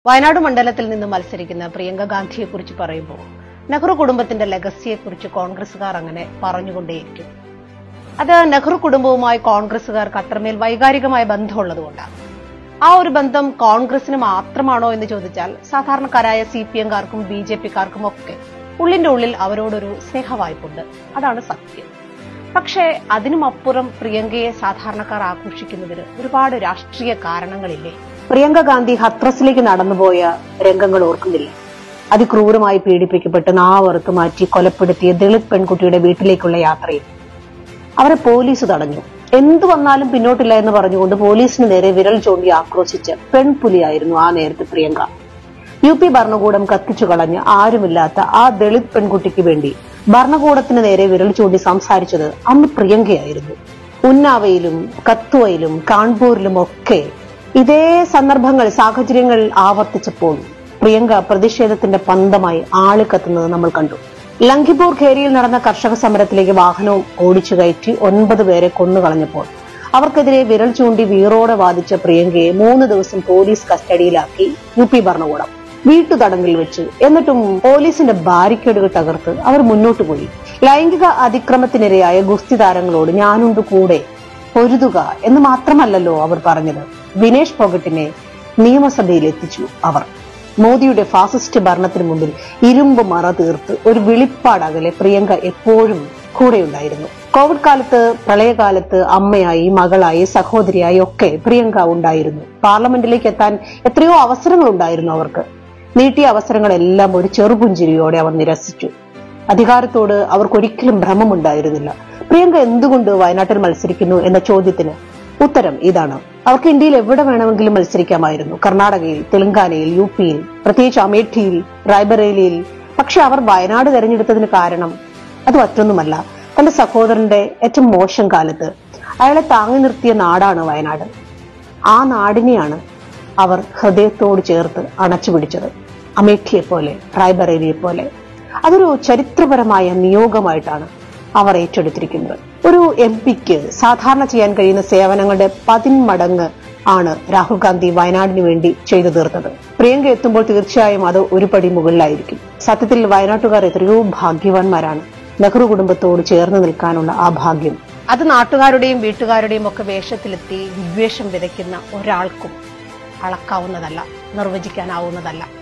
വയനാട് മണ്ഡലത്തിൽ നിന്ന് മത്സരിക്കുന്ന പ്രിയങ്ക ഗാന്ധിയെ കുറിച്ച് പറയുമ്പോൾ നെഹ്റു കുടുംബത്തിന്റെ ലെഗസിയെ കുറിച്ച് കോൺഗ്രസുകാർ അങ്ങനെ പറഞ്ഞുകൊണ്ടേയിരിക്കും അത് നെഹ്റു കുടുംബവുമായി കോൺഗ്രസുകാർക്ക് അത്രമേൽ വൈകാരികമായ ബന്ധമുള്ളതുകൊണ്ടാണ് ആ ഒരു ബന്ധം കോൺഗ്രസിന് മാത്രമാണോ എന്ന് ചോദിച്ചാൽ സാധാരണക്കാരായ സി പി എംകാർക്കും ബി ജെ പിക്കാർക്കും ഒക്കെ ഉള്ളിന്റെ ഉള്ളിൽ അവരോടൊരു സ്നേഹവായ്പുണ്ട് അതാണ് സത്യം പക്ഷേ അതിനുമപ്പുറം പ്രിയങ്കയെ സാധാരണക്കാർ ആഘോഷിക്കുന്നതിന് ഒരുപാട് രാഷ്ട്രീയ കാരണങ്ങളില്ലേ പ്രിയങ്ക ഗാന്ധി ഹത്രസിലേക്ക് നടന്നുപോയ രംഗങ്ങൾ ഓർക്കുന്നില്ല അതിക്രൂരമായി പീഡിപ്പിക്കപ്പെട്ട് നാവറുത്ത് മാറ്റി കൊലപ്പെടുത്തിയ ദളിത് പെൺകുട്ടിയുടെ വീട്ടിലേക്കുള്ള യാത്രയിൽ അവരെ പോലീസ് തടഞ്ഞു എന്തു വന്നാലും പിന്നോട്ടില്ല എന്ന് പറഞ്ഞുകൊണ്ട് പോലീസിന് നേരെ വിരൽ ചൂണ്ടി ആക്രോശിച്ച പെൺപുലിയായിരുന്നു ആ നേരത്തെ പ്രിയങ്ക യു പി ഭരണകൂടം കത്തിച്ചു കളഞ്ഞ് ആരുമില്ലാത്ത ആ ദളിത് പെൺകുട്ടിക്ക് വേണ്ടി ഭരണകൂടത്തിന് നേരെ വിരൽ ചൂണ്ടി സംസാരിച്ചത് അന്ന് പ്രിയങ്കയായിരുന്നു ഉന്നാവയിലും കത്തുവയിലും കാൺപൂരിലും ഒക്കെ ഇതേ സന്ദർഭങ്ങൾ സാഹചര്യങ്ങൾ ആവർത്തിച്ചപ്പോൾ പ്രിയങ്ക പ്രതിഷേധത്തിന്റെ പന്തമായി ആളിക്കത്തുന്നത് നമ്മൾ കണ്ടു ലങ്കിപൂർ ഖേരിയിൽ നടന്ന കർഷക സമരത്തിലേക്ക് വാഹനവും ഓടിച്ചു കയറ്റി ഒൻപത് പേരെ കൊന്നുകളഞ്ഞപ്പോൾ അവർക്കെതിരെ വിരൽ ചൂണ്ടി വീറോടെ വാദിച്ച പ്രിയങ്കയെ മൂന്ന് ദിവസം പോലീസ് കസ്റ്റഡിയിലാക്കി യു പി ഭരണകൂടം വീട്ടുതടങ്കിൽ വെച്ച് എന്നിട്ടും പോലീസിന്റെ ബാരിക്കേഡുകൾ തകർത്ത് അവർ മുന്നോട്ട് പോയി ലൈംഗിക അതിക്രമത്തിനിരയായ ഗുസ്തി താരങ്ങളോട് ഞാനുണ്ട് കൂടെ പൊരുതുക എന്ന് മാത്രമല്ലല്ലോ അവർ പറഞ്ഞത് വിനേഷ് ഫോഗട്ടിനെ നിയമസഭയിൽ എത്തിച്ചു അവർ മോദിയുടെ ഫാസിസ്റ്റ് ഭരണത്തിന് മുമ്പിൽ ഇരുമ്പ് മറ തീർത്ത് ഒരു വിളിപ്പാടകലെ പ്രിയങ്ക എപ്പോഴും കൂടെയുണ്ടായിരുന്നു കോവിഡ് കാലത്ത് പ്രളയകാലത്ത് അമ്മയായി മകളായി സഹോദരിയായി ഒക്കെ പ്രിയങ്ക ഉണ്ടായിരുന്നു പാർലമെന്റിലേക്ക് എത്താൻ എത്രയോ അവസരങ്ങൾ ഉണ്ടായിരുന്നു അവർക്ക് നീട്ടിയ അവസരങ്ങളെല്ലാം ഒരു ചെറുപുഞ്ചിരിയോടെ അവർ നിരസിച്ചു അധികാരത്തോട് അവർക്കൊരിക്കലും ഭ്രമമുണ്ടായിരുന്നില്ല പ്രിയങ്ക എന്തുകൊണ്ട് വയനാട്ടിൽ മത്സരിക്കുന്നു എന്ന ചോദ്യത്തിന് ഉത്തരം ഇതാണ് അവർക്ക് ഇന്ത്യയിൽ എവിടെ വേണമെങ്കിലും മത്സരിക്കാമായിരുന്നു കർണാടകയിൽ തെലങ്കാനയിൽ യു പിയിൽ പ്രത്യേകിച്ച് അമേഠിയിൽ റായ്ബറേലിയിൽ പക്ഷെ അവർ വയനാട് തെരഞ്ഞെടുത്തതിന് കാരണം അത് മറ്റൊന്നുമല്ല തന്റെ സഹോദരന്റെ ഏറ്റവും മോശം കാലത്ത് അയാളെ താങ്ങി നിർത്തിയ നാടാണ് വയനാട് ആ നാടിനെയാണ് അവർ ഹൃദയത്തോട് ചേർത്ത് അണച്ചുപിടിച്ചത് അമേഠിയെ പോലെ റായ്ബറേലിയെ പോലെ അതൊരു ചരിത്രപരമായ നിയോഗമായിട്ടാണ് അവർ ഏറ്റെടുത്തിരിക്കുന്നത് ഒരു എം പിക്ക് സാധാരണ ചെയ്യാൻ കഴിയുന്ന സേവനങ്ങളുടെ പതിന്മടങ്ങ് ആണ് രാഹുൽ ഗാന്ധി വയനാടിന് വേണ്ടി ചെയ്തു തീർത്തത് പ്രിയങ്ക എത്തുമ്പോൾ തീർച്ചയായും അത് ഒരു പടി മുകളിലായിരിക്കും സത്യത്തിൽ വയനാട്ടുകാർ എത്രയോ ഭാഗ്യവാന്മാരാണ് നെഹ്റു കുടുംബത്തോട് ചേർന്ന് നിൽക്കാനുള്ള ആ ഭാഗ്യം അത് നാട്ടുകാരുടെയും വീട്ടുകാരുടെയും ഒക്കെ വേഷത്തിലെത്തി വിദ്വേഷം വിതയ്ക്കുന്ന ഒരാൾക്കും അളക്കാവുന്നതല്ല നിർവചിക്കാനാവുന്നതല്ല